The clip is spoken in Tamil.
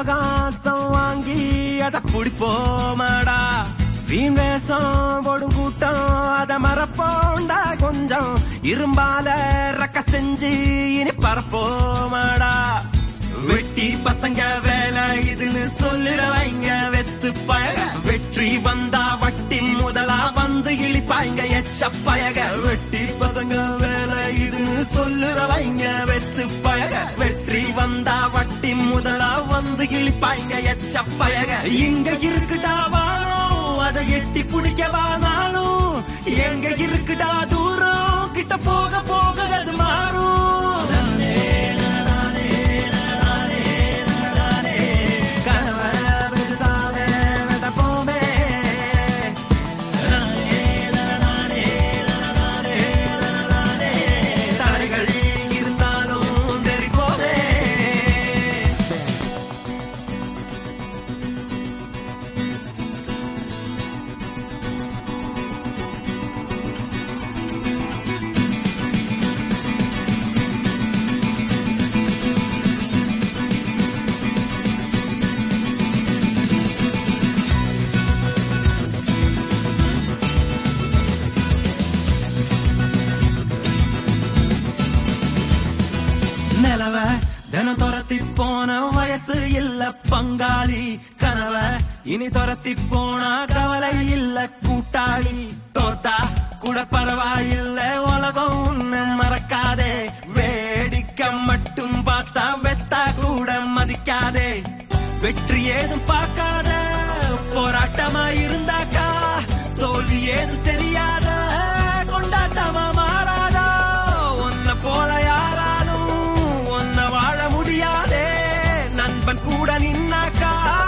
அவகாசம் வாங்கி அத குடிப்போமாடா வீண் வேஷம் போடும் கூட்டம் அத மறப்போண்டா கொஞ்சம் இரும்பால ரக்க செஞ்சு இனி பரப்போமாடா வெட்டி பசங்க வேலை இதுன்னு சொல்லுறவைங்க வெத்து பயக வெற்றி வந்தா வட்டி முதலா வந்து இழிப்பாய்ங்க எச்ச பயக வெட்டி பசங்க வேலை இதுன்னு சொல்லுறவைங்க வெத்து பயக வெற்றி வந்தா வட்டி முதலா வந்து இழிப்பாய்ங்க எச்ச பயக இங்க இருக்குடா வாழும் அதை எட்டி பிடிக்கவா நாளும் எங்க இருக்குடா தூரம் கிட்ட போக போக அது மாறும் கனவை பெருசாவே வெதப்போமே. தடைகள் இருந்தாலும் தெரிப்போமே நிலவ தினம் துரத்தி போன வயசு இல்ல பங்காளி கனவ இனி துரத்தி போனா கவலை இல்ல கூட்டாளி தோத்தா கூட பரவாயில்ல உலகம் உன்னை மறக்காதே வேடிக்கை மட்டும் பார்த்தா வெத்தா கூட மதிக்காதே வெற்றி ஏதும் பார்க்காத போராட்டமா இருந்தாக்கா தோல்வி ஏதும் தெரியாத கொண்டாட்டமா மாறாதா உன்னை போல யாராலும் உன்னை வாழ முடியாதே நண்பன் கூட நின்னாக்கா